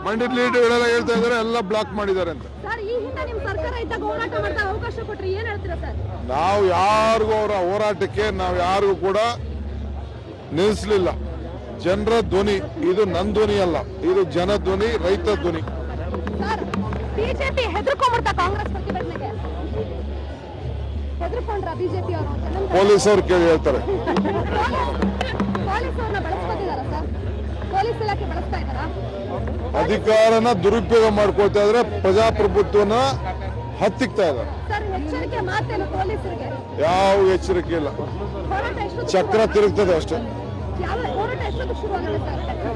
ಮಂಡ್ಯದ ಲೀಡರ್ಗಳೆಲ್ಲ ಹೇಳ್ತಾ ಇದ್ದಾರೆ ಎಲ್ಲ ಬ್ಲಾಕ್ ಮಾಡಿದ್ದಾರೆ ಅಂತ ಸರ್ ಈ ಹಿಂದೆ ನಿಮ್ ಸರ್ಕಾರ ಇದ್ದಾಗ ಹೋರಾಟ ಮಾಡ್ತಾ ಅವಕಾಶ ಕೊಟ್ರಿ ಏನ್ ಹೇಳ್ತೀರಾ ಸರ್ ನಾವು ಯಾರಿಗೂ ಅವರ ಹೋರಾಟಕ್ಕೆ ನಾವು ಯಾರಿಗೂ ಕೂಡ ನಿಲ್ಲಿಸಲಿಲ್ಲ ಜನರ ಧ್ವನಿ ಇದು ನನ್ನ ಧ್ವನಿ ಅಲ್ಲ ಇದು ಜನ ಧ್ವನಿ ರೈತ ಧ್ವನಿ ಸರ್ ಬಿಜೆಪಿ ಹೆದರ್ಕೊಂಡ್ಬಿಡ್ತಾ ಕಾಂಗ್ರೆಸ್ ಪ್ರತಿಭಟನೆಗೆ ಹೆದರ್ಕೊಂಡ್ರ ಬಿಜೆಪಿ ಅವರು ಪೊಲೀಸ್ ಅವ್ರು ಕೇಳಿ ಹೇಳ್ತಾರೆ ಪೊಲೀಸ್ ಅವ್ರನ್ನ ಬಳಸ್ಕೊತಿದಾರ ಸರ್ ಪೊಲೀಸ್ ಇಲಾಖೆ ಬಳಸ್ತಾ ಇದಾರಾ ಅಧಿಕಾರನ ದುರುಪಯೋಗ ಮಾಡ್ಕೊಳ್ತಾ ಇದ್ರೆ ಪ್ರಜಾಪ್ರಭುತ್ವನ ಹತ್ತಿಕ್ತಾ ಇದ್ದಾರೆ ಸರ್ ಎಚ್ಚರಿಕೆ ಮಾತೇನು ಪೊಲೀಸರಿಗೆ ಯಾವ ಎಚ್ಚರಿಕೆ ಇಲ್ಲ ಹೋರಾಟ ಎಷ್ಟು ಚಕ್ರ ತಿರುಗ್ತದೆ ಅಷ್ಟೇ ಯಾವ ಹೋರಾಟ ಎಷ್ಟೊತ್ತು ಶುರು ಆಗುತ್ತೆ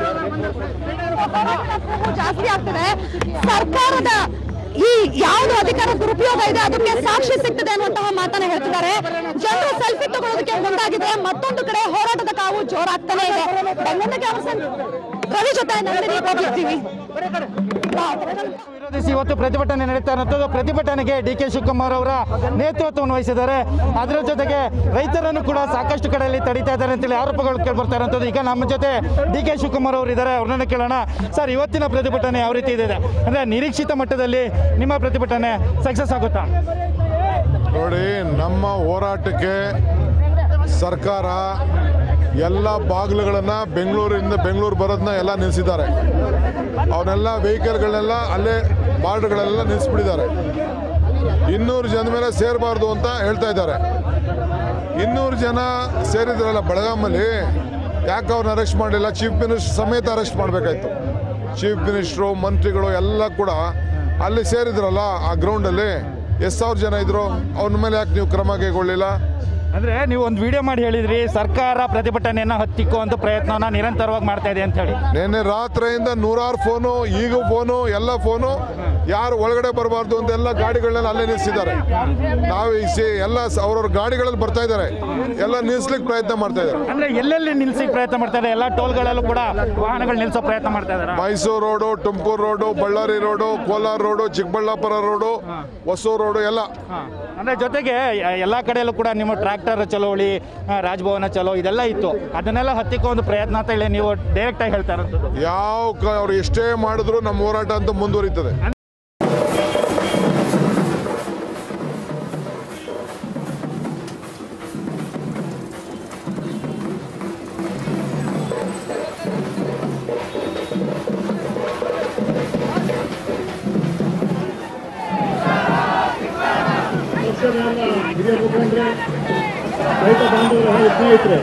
ಸರ್ ಜಾಸ್ತಿ ಆಗ್ತದೆ ಸರ್ಕಾರದ ಈ ಯಾವುದು ಅಧಿಕಾರ ದುರುಪಯೋಗ ಇದೆ ಅದಕ್ಕೆ ಸಾಕ್ಷಿ ಸಿಗ್ತದೆ ಅನ್ನುವಂತಹ ಮಾತನ್ನ ಹೇಳ್ತಿದ್ದಾರೆ ಜನರು ಸೆಲ್ಫಿ ತಗೊಳ್ಳೋದಕ್ಕೆ ಮುಂದಾಗಿದೆ ಮತ್ತೊಂದು ಕಡೆ ಹೋರಾಟದ ಕಾವು ಜೋರಾಗ್ತಾನೆ ಇದೆ ಬೆಂಗಳೂರು ಕ್ಯಾಮರಸನ್ ರವಿ ಜೊತೆ ನಂದಿನಿ ಪಬ್ಲಿಕ್ ಟಿವಿ ವಿರೋಧಿಸಿ ಇವತ್ತು ಪ್ರತಿಭಟನೆ ನಡೀತಾ ಇರುವಂಥದ್ದು ಪ್ರತಿಭಟನೆಗೆ ಡಿ ಕೆ ಶಿವಕುಮಾರ್ ಅವರ ನೇತೃತ್ವವನ್ನು ವಹಿಸಿದ್ದಾರೆ ಅದರ ಜೊತೆಗೆ ರೈತರನ್ನು ಕೂಡ ಸಾಕಷ್ಟು ಕಡೆಯಲ್ಲಿ ತಡೀತಾ ಇದ್ದಾರೆ ಅಂತೇಳಿ ಆರೋಪಗಳು ಕೇಳ್ಬರ್ತಾ ಇರುವಂಥದ್ದು ಈಗ ನಮ್ಮ ಜೊತೆ ಡಿ ಕೆ ಶಿವಕುಮಾರ್ ಅವರು ಇದ್ದಾರೆ ಅವ್ರನ್ನ ಕೇಳೋಣ ಸರ್ ಇವತ್ತಿನ ಪ್ರತಿಭಟನೆ ಯಾವ ರೀತಿ ಇದೆ ಅಂದರೆ ನಿರೀಕ್ಷಿತ ಮಟ್ಟದಲ್ಲಿ ನಿಮ್ಮ ಪ್ರತಿಭಟನೆ ಸಕ್ಸಸ್ ಆಗುತ್ತಾ ನೋಡಿ ನಮ್ಮ ಹೋರಾಟಕ್ಕೆ ಸರ್ಕಾರ ಎಲ್ಲ ಬಾಗಿಲುಗಳನ್ನ ಬೆಂಗಳೂರಿಂದ ಬೆಂಗಳೂರು ಬರೋದನ್ನ ಎಲ್ಲ ನಿಲ್ಲಿಸಿದ್ದಾರೆ ಅವನ್ನೆಲ್ಲ ವೆಹಿಕಲ್ಗಳನ್ನೆಲ್ಲ ಅಲ್ಲೇ ಬಾರ್ಡರ್ಗಳೆಲ್ಲ ನಿಲ್ಲಿಸ್ಬಿಟ್ಟಿದ್ದಾರೆ ಇನ್ನೂರು ಜನ ಮೇಲೆ ಸೇರಬಾರ್ದು ಅಂತ ಹೇಳ್ತಾ ಇದ್ದಾರೆ ಇನ್ನೂರು ಜನ ಸೇರಿದ್ರಲ್ಲ ಬೆಳಗಾಮಲ್ಲಿ ಯಾಕೆ ಅವ್ರನ್ನ ಅರೆಸ್ಟ್ ಮಾಡಲಿಲ್ಲ ಚೀಫ್ ಮಿನಿಸ್ಟರ್ ಸಮೇತ ಅರೆಸ್ಟ್ ಮಾಡಬೇಕಾಯ್ತು ಚೀಫ್ ಮಿನಿಸ್ಟ್ರು ಮಂತ್ರಿಗಳು ಎಲ್ಲ ಕೂಡ ಅಲ್ಲಿ ಸೇರಿದ್ರಲ್ಲ ಆ ಗ್ರೌಂಡಲ್ಲಿ ಎಷ್ಟು ಸಾವಿರ ಜನ ಇದ್ರು ಅವ್ರ ಮೇಲೆ ಯಾಕೆ ನೀವು ಕ್ರಮ ಕೈಗೊಳ್ಳಿಲ್ಲ ಅಂದರೆ ನೀವು ಒಂದು ವಿಡಿಯೋ ಮಾಡಿ ಹೇಳಿದ್ರಿ ಸರ್ಕಾರ ಪ್ರತಿಭಟನೆಯನ್ನು ಹತ್ತಿಕ್ಕುವಂಥ ಪ್ರಯತ್ನವನ್ನ ನಿರಂತರವಾಗಿ ಮಾಡ್ತಾ ಇದೆ ಅಂತ ಹೇಳಿ ನಿನ್ನೆ ರಾತ್ರಿಯಿಂದ ನೂರಾರು ಫೋನು ಈಗ ಫೋನು ಎಲ್ಲ ಫೋನು ಯಾರು ಒಳಗಡೆ ಬರಬಾರ್ದು ಅಂತ ಎಲ್ಲ ಗಾಡಿಗಳನ್ನೆಲ್ಲ ಅಲ್ಲೇ ನಿಲ್ಲಿಸಿದ್ದಾರೆ ನಾವು ಈ ಸಿ- ಎಲ್ಲ ಸ- ಅವ್ರವ್ರ ಗಾಡಿಗಳಲ್ಲಿ ಬರ್ತಾ ಇದ್ದಾರೆ ಎಲ್ಲ ನಿಲ್ಲಿಸ್ಲಿಕ್ಕೆ ಪ್ರಯತ್ನ ಮಾಡ್ತಾ ಇದ್ದಾರೆ ಅಂದರೆ ಎಲ್ಲೆಲ್ಲಿ ನಿಲ್ಲಿಸಿ ಪ್ರಯತ್ನ ಮಾಡ್ತಾ ಇದ್ದಾರೆ ಎಲ್ಲ ಟೋಲ್ಗಳಲ್ಲೂ ಕೂಡ ವಾಹನಗಳು ನಿಲ್ಲಿಸೋ ಪ್ರಯತ್ನ ಮಾಡ್ತಾ ಇದ್ದಾರೆ Mysuru road Tumakuru road Ballari road Kolar road Chikkaballapur road Hosur road ಎಲ್ಲ ಅಂದರೆ ಜೊತೆಗೆ ಎಲ್ಲ ಕಡೆಯಲ್ಲೂ ಕೂಡ ನಿಮ್ಮ ಟ್ರ್ಯಾಕ್ಟರ್ ಚಳವಳಿ ಆ, ರಾಜಭವನ ಚಲೋ ಇದೆಲ್ಲ ಇತ್ತು ಅದನ್ನೆಲ್ಲ ಹತ್ತಿಕ್ಕೋ ಒಂದು ಪ್ರಯತ್ನ ಅಂತ ಹೇಳಿ ನೀವು ಡೈರೆಕ್ಟಾಗಿ ಹೇಳ್ತಾ ಇರೋಂಥದ್ದು ಯಾವ ಕ- ಅವ್ರು ಎಷ್ಟೇ ಮಾಡಿದ್ರು ನಮ್ಮ ಹೋರಾಟ ಅಂತ ಮುಂದುವರಿತದೆ ಪಕ್ಷದ ಹಿರಿಯ ಮುಖಂಡರೇ ರೈತ ಬಾಂಧವರ ಹಾಗೂ ಸ್ನೇಹಿತರೆ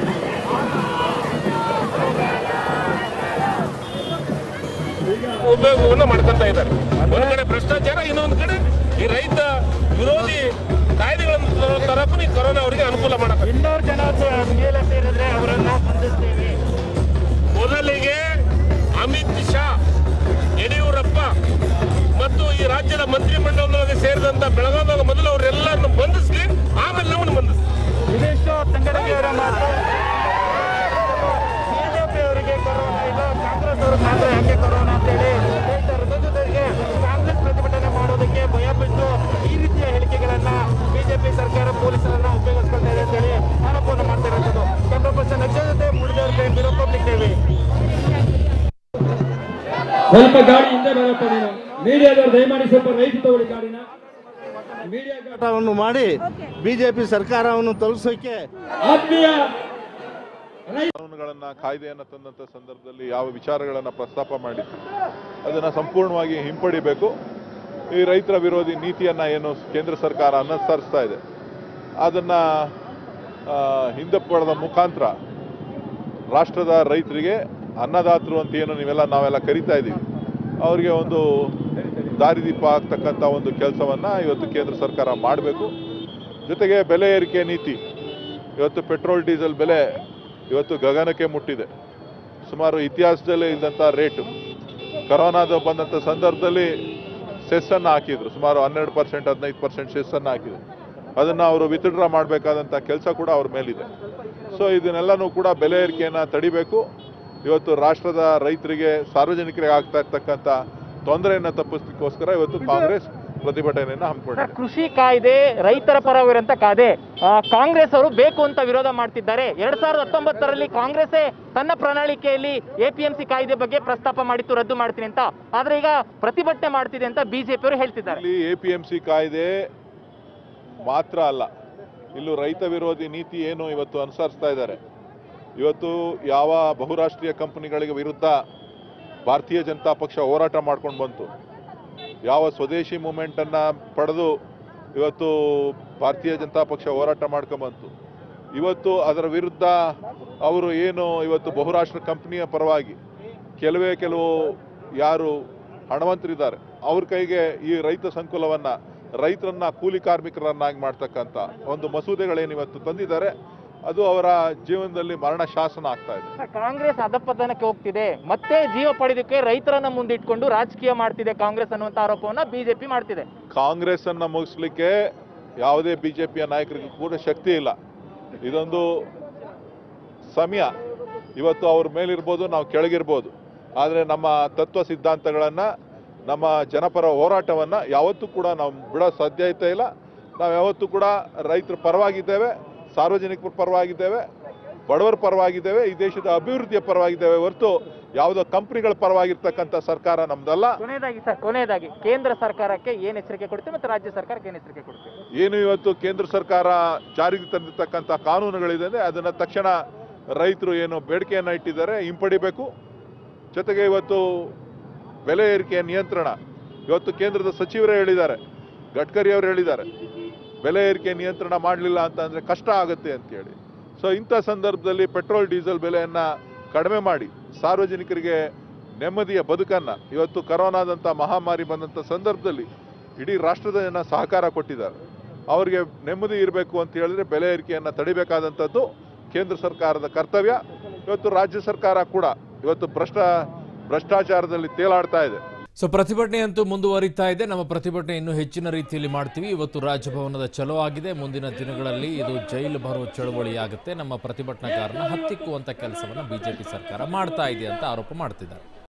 ಉಪಯೋಗವನ್ನು ಮಾಡ್ಕೊಂತ ಇದ್ದಾರೆ ಒಂದ್ ಕಡೆ ಭ್ರಷ್ಟಾಚಾರ ಇನ್ನೊಂದು ಕಡೆ ಈ ರೈತ ವಿರೋಧಿ ಕಾಯ್ದೆಗಳನ್ನು ತರೋ- ತರಕ್ಕೂ ಈ ಕೊರೋನಾ ಅವರಿಗೆ ಅನುಕೂಲ ಮಾಡಕ್ಕೆ ಇನ್ನೂರು ಜನ ಮೇಲೆ ಸೇರಿದ್ರೆ ಅವರನ್ನು ಬಂಧಿಸ್ತೀವಿ ಮೊದಲಿಗೆ ಅಮಿತ್ ಶಾ ಯಡಿಯೂರಪ್ಪ ಮತ್ತು ಈ ರಾಜ್ಯದ ಮಂತ್ರಿಮಂಡಲದೊಳಗೆ ಸೇರಿದಂತ ಬೆಳಗಾವಿಯಾಗ ಮೊದಲು ಅವರೆಲ್ಲರನ್ನು ಬಂಧಿಸ್ಲಿ ಆಮೇಲೆ ನಮ್ಮನ್ನು ಬಂಧಿಸ್ಲಿ ಇದಿಷ್ಟು ತಂಗಡಗಿಯವರ ಮಾತು ಬಿಜೆಪಿ ಅವರಿಗೆ ಕೊರೋನಾ ಇಲ್ಲ ಕಾಂಗ್ರೆಸ್ ಅವ್ರಿಗೆ ಮಾತ್ರ ಯಾಕೆ ಕೊರೋನಾ ಅಂತೇಳಿ ಹೇಳ್ತಾರೆ ಅದ್ರ ಜೊತೆಗೆ ಕಾಂಗ್ರೆಸ್ ಪ್ರತಿಭಟನೆ ಮಾಡೋದಕ್ಕೆ ಭಯ ಬಿಟ್ಟು ಈ ರೀತಿಯ ಹೇಳಿಕೆಗಳನ್ನ ಬಿಜೆಪಿ ಸರ್ಕಾರ ಪೊಲೀಸರನ್ನ ಉಪಯೋಗಿಸ್ಕೊಳ್ತಾ ಇದೆ ಅಂತೇಳಿ ಆರೋಪವನ್ನು ಮಾಡ್ತಾ ಇರೋದು ಕ್ಯಾಮ್ರಾ ಪರ್ಸನ್ ಅಕ್ಷಯ್ ಜೊತೆ ಮುಡಿದವ್ರ ಕೈ ಬಿರೋ ಪಬ್ಲಿಕ್ ಟಿವಿ ಸ್ವಲ್ಪ ಗಾಡಿ ಹಿಂದೆ ಬರಪ್ಪ ನೀನು ಮೀಡಿಯಾದವ್ರು ದಯಮಾಡಿ ಸ್ವಲ್ಪ ರೈಟ್ ತಗೊಳ್ಳಿ ಗಾಡಿನ ಮೀಡಿಯಾ ಹೋರಾಟವನ್ನು ಮಾಡಿ ಬಿಜೆಪಿ ಸರ್ಕಾರವನ್ನು ತಲುಪಿಸೋಕೆ ಆತ್ಮೀಯ ಕಾನೂನುಗಳನ್ನ ಕಾಯ್ದೆಯನ್ನು ತಂದಂಥ ಸಂದರ್ಭದಲ್ಲಿ ಯಾವ ವಿಚಾರಗಳನ್ನು ಪ್ರಸ್ತಾಪ ಮಾಡಿತ್ತು ಅದನ್ನು ಸಂಪೂರ್ಣವಾಗಿ ಹಿಂಪಡಿಬೇಕು ಈ ರೈತರ ವಿರೋಧಿ ನೀತಿಯನ್ನು ಏನು ಕೇಂದ್ರ ಸರ್ಕಾರ ಅನುಸರಿಸ್ತಾ ಇದೆ ಅದನ್ನು ಹಿಂದೆ ಪಡೆದ ಮುಖಾಂತರ ರಾಷ್ಟ್ರದ ರೈತರಿಗೆ ಅನ್ನದಾತರು ಅಂತ ಏನು ನೀವೆಲ್ಲ ನಾವೆಲ್ಲ ಕರಿತಾ ಇದ್ದೀವಿ ಅವರಿಗೆ ಒಂದು ದಾರಿದೀಪ ಆಗ್ತಕ್ಕಂಥ ಒಂದು ಕೆಲಸವನ್ನು ಇವತ್ತು ಕೇಂದ್ರ ಸರ್ಕಾರ ಮಾಡಬೇಕು ಜೊತೆಗೆ ಬೆಲೆ ಏರಿಕೆ ನೀತಿ ಇವತ್ತು ಪೆಟ್ರೋಲ್ ಡೀಸೆಲ್ ಬೆಲೆ ಇವತ್ತು ಗಗನಕ್ಕೆ ಮುಟ್ಟಿದೆ ಸುಮಾರು ಇತಿಹಾಸದಲ್ಲೇ ಇದ್ದಂಥ ರೇಟು ಕರೋನಾದ ಬಂದಂಥ ಸಂದರ್ಭದಲ್ಲಿ ಸೆಸ್ಸನ್ನು ಹಾಕಿದ್ರು ಸುಮಾರು ಹನ್ನೆರಡು ಪರ್ಸೆಂಟ್ ಹದಿನೈದು ಪರ್ಸೆಂಟ್ ಸೆಸ್ಸನ್ನು ಹಾಕಿದ್ರು ಅದನ್ನು ಅವರು ವಿತ್ಡ್ರಾ ಮಾಡಬೇಕಾದಂಥ ಕೆಲಸ ಕೂಡ ಅವ್ರ ಮೇಲಿದೆ ಸೊ ಇದನ್ನೆಲ್ಲನೂ ಕೂಡ ಬೆಲೆ ಏರಿಕೆಯನ್ನು ತಡಿಬೇಕು ಇವತ್ತು ರಾಷ್ಟ್ರದ ರೈತರಿಗೆ ಸಾರ್ವಜನಿಕರಿಗೆ ಆಗ್ತಾ ಇರ್ತಕ್ಕಂಥ ತೊಂದರೆಯನ್ನು ತಪ್ಪಿಸಲಿಕ್ಕೋಸ್ಕರ ಇವತ್ತು ಕಾಂಗ್ರೆಸ್ ಪ್ರತಿಭಟನೆಯನ್ನು ಹಮ್ಮಿಕೊಂಡಿದೆ ಕೃಷಿ ಕಾಯ್ದೆ ರೈತರ ಪರವಿರಂತ ಕಾಯ್ದೆ ಆ, ಕಾಂಗ್ರೆಸ್ ಅವರು ಬೇಕು ಅಂತ ವಿರೋಧ ಮಾಡ್ತಿದ್ದಾರೆ ಎರಡ್ ಸಾವಿರದ ಹತ್ತೊಂಬತ್ತರಲ್ಲಿ ಕಾಂಗ್ರೆಸ್ಸೇ ತನ್ನ ಪ್ರಣಾಳಿಕೆಯಲ್ಲಿ ಎಪಿಎಂಸಿ ಕಾಯ್ದೆ ಬಗ್ಗೆ ಪ್ರಸ್ತಾಪ ಮಾಡಿತ್ತು ರದ್ದು ಮಾಡ್ತೀನಿ ಅಂತ ಆದ್ರೆ ಈಗ ಪ್ರತಿಭಟನೆ ಮಾಡ್ತಿದೆ ಅಂತ ಬಿಜೆಪಿ ಅವರು ಹೇಳ್ತಿದ್ದಾರೆ ಇಲ್ಲಿ ಎ ಪಿ ಎಂ ಸಿ ಕಾಯ್ದೆ ಮಾತ್ರ ಅಲ್ಲ ಇಲ್ಲೂ ರೈತ ವಿರೋಧಿ ನೀತಿ ಏನು ಇವತ್ತು ಅನುಸರಿಸ್ತಾ ಇದ್ದಾರೆ ಇವತ್ತು ಯಾವ ಬಹುರಾಷ್ಟ್ರೀಯ ಕಂಪನಿಗಳಿಗೆ ವಿರುದ್ಧ ಭಾರತೀಯ ಜನತಾ ಪಕ್ಷ ಹೋರಾಟ ಮಾಡ್ಕೊಂಡು ಬಂತು ಯಾವ ಸ್ವದೇಶಿ ಮೂಮೆಂಟನ್ನು ಪಡೆದು ಇವತ್ತು ಭಾರತೀಯ ಜನತಾ ಪಕ್ಷ ಹೋರಾಟ ಮಾಡ್ಕೊಂಬಂತು ಇವತ್ತು ಅದರ ವಿರುದ್ಧ ಅವರು ಏನು ಇವತ್ತು ಬಹುರಾಷ್ಟ್ರ ಕಂಪನಿಯ ಪರವಾಗಿ ಕೆಲವೇ ಕೆಲವು ಯಾರು ಹಣವಂತರಿದ್ದಾರೆ ಅವ್ರ ಕೈಗೆ ಈ ರೈತ ಸಂಕುಲವನ್ನ ರೈತರನ್ನ ಕೂಲಿ ಕಾರ್ಮಿಕರನ್ನಾಗಿ ಮಾಡ್ತಕ್ಕಂಥ ಒಂದು ಮಸೂದೆಗಳೇನು ಇವತ್ತು ತಂದಿದ್ದಾರೆ ಅದು ಅವರ ಜೀವನದಲ್ಲಿ ಮರಣ ಶಾಸನ ಆಗ್ತಾ ಇದೆ ಕಾಂಗ್ರೆಸ್ ಅಧಪತನಕ್ಕೆ ಹೋಗ್ತಿದೆ ಮತ್ತೆ ಜೀವ ಪಡೆದಕ್ಕೆ ರೈತರನ್ನ ಮುಂದಿಟ್ಕೊಂಡು ರಾಜಕೀಯ ಮಾಡ್ತಿದೆ ಕಾಂಗ್ರೆಸ್ ಅನ್ನುವಂತ ಆರೋಪವನ್ನ ಬಿಜೆಪಿ ಮಾಡ್ತಿದೆ ಕಾಂಗ್ರೆಸ್ ಅನ್ನ ಮುಗಿಸ್ಲಿಕ್ಕೆ ಯಾವುದೇ ಬಿಜೆಪಿಯ ನಾಯಕರಿಗೂ ಕೂಡ ಶಕ್ತಿ ಇಲ್ಲ ಇದೊಂದು ಸಮಯ ಇವತ್ತು ಅವ್ರ ಮೇಲಿರ್ಬೋದು ನಾವು ಕೆಳಗಿರ್ಬೋದು ಆದರೆ ನಮ್ಮ ತತ್ವ ಸಿದ್ಧಾಂತಗಳನ್ನು ನಮ್ಮ ಜನಪರ ಹೋರಾಟವನ್ನು ಯಾವತ್ತೂ ಕೂಡ ನಾವು ಬಿಡೋ ಸಾಧ್ಯತೆ ಇಲ್ಲ ನಾವು ಯಾವತ್ತೂ ಕೂಡ ರೈತರ ಪರವಾಗಿದ್ದೇವೆ ಸಾರ್ವಜನಿಕರ ಪರವಾಗಿದ್ದೇವೆ ಬಡವರ ಪರವಾಗಿದ್ದೇವೆ ಈ ದೇಶದ ಅಭಿವೃದ್ಧಿಯ ಪರವಾಗಿದ್ದೇವೆ ಹೊರತು ಯಾವುದೋ ಕಂಪ್ನಿಗಳ ಪರವಾಗಿರ್ತಕ್ಕಂಥ ಸರ್ಕಾರ ನಮ್ದಲ್ಲ ಕೊನೆಯದಾಗಿ ಸರ್ ಕೊನೆಯದಾಗಿ ಕೇಂದ್ರ ಸರ್ಕಾರಕ್ಕೆ ಏನ್ ಎಚ್ಚರಿಕೆ ಕೊಡ್ತೀವಿ ಮತ್ತೆ ರಾಜ್ಯ ಸರ್ಕಾರಕ್ಕೆ ಏನ್ ಎಚ್ಚರಿಕೆ ಕೊಡ್ತೀವಿ ಏನು ಇವತ್ತು ಕೇಂದ್ರ ಸರ್ಕಾರ ಜಾರಿಗೆ ತಂದಿರ್ತಕ್ಕಂಥ ಕಾನೂನುಗಳಿದೆ ಅದನ್ನು ತಕ್ಷಣ ರೈತರು ಏನು ಬೇಡಿಕೆಯನ್ನು ಇಟ್ಟಿದ್ದಾರೆ ಹಿಂಪಡಿಬೇಕು ಜೊತೆಗೆ ಇವತ್ತು ಬೆಲೆ ಏರಿಕೆಯ ನಿಯಂತ್ರಣ ಇವತ್ತು ಕೇಂದ್ರದ ಸಚಿವರೇ ಹೇಳಿದ್ದಾರೆ ಗಡ್ಕರಿ ಅವರು ಹೇಳಿದ್ದಾರೆ ಬೆಲೆ ಏರಿಕೆ ನಿಯಂತ್ರಣ ಮಾಡಲಿಲ್ಲ ಅಂತ ಅಂದರೆ ಕಷ್ಟ ಆಗುತ್ತೆ ಅಂತೇಳಿ ಸೊ ಇಂಥ ಸಂದರ್ಭದಲ್ಲಿ ಪೆಟ್ರೋಲ್ ಡೀಸೆಲ್ ಬೆಲೆಯನ್ನು ಕಡಿಮೆ ಮಾಡಿ ಸಾರ್ವಜನಿಕರಿಗೆ ನೆಮ್ಮದಿಯ ಬದುಕನ್ನು ಇವತ್ತು ಕರೋನಾದಂಥ ಮಹಾಮಾರಿ ಬಂದಂಥ ಸಂದರ್ಭದಲ್ಲಿ ಇಡೀ ರಾಷ್ಟ್ರದ ಜನ ಸಹಕಾರ ಕೊಟ್ಟಿದ್ದಾರೆ ಅವರಿಗೆ ನೆಮ್ಮದಿ ಇರಬೇಕು ಅಂತ ಹೇಳಿದ್ರೆ ಬೆಲೆ ಏರಿಕೆಯನ್ನು ತಡಿಬೇಕಾದಂಥದ್ದು ಕೇಂದ್ರ ಸರ್ಕಾರದ ಕರ್ತವ್ಯ ಇವತ್ತು ರಾಜ್ಯ ಸರ್ಕಾರ ಕೂಡ ಇವತ್ತು ಭ್ರಷ್ಟ ಭ್ರಷ್ಟಾಚಾರದಲ್ಲಿ ತೇಲಾಡ್ತಾ ಇದೆ ಸೊ ಪ್ರತಿಭಟನೆ ಅಂತೂ ಮುಂದುವರಿತಾ ಇದೆ ನಮ್ಮ ಪ್ರತಿಭಟನೆ ಇನ್ನೂ ಹೆಚ್ಚಿನ ರೀತಿಯಲ್ಲಿ ಮಾಡ್ತೀವಿ ಇವತ್ತು ರಾಜಭವನದ ಚಲೋ ಆಗಿದೆ ಮುಂದಿನ ದಿನಗಳಲ್ಲಿ ಇದು ಜೈಲು ಬರೋ ಚಳವಳಿ ಆಗುತ್ತೆ ನಮ್ಮ ಪ್ರತಿಭಟನಾಕಾರನ ಹತ್ತಿಕ್ಕುವಂತ ಕೆಲಸವನ್ನು ಬಿಜೆಪಿ ಸರ್ಕಾರ ಮಾಡ್ತಾ ಇದೆ ಅಂತ ಆರೋಪ ಮಾಡ್ತಿದ್ದಾರೆ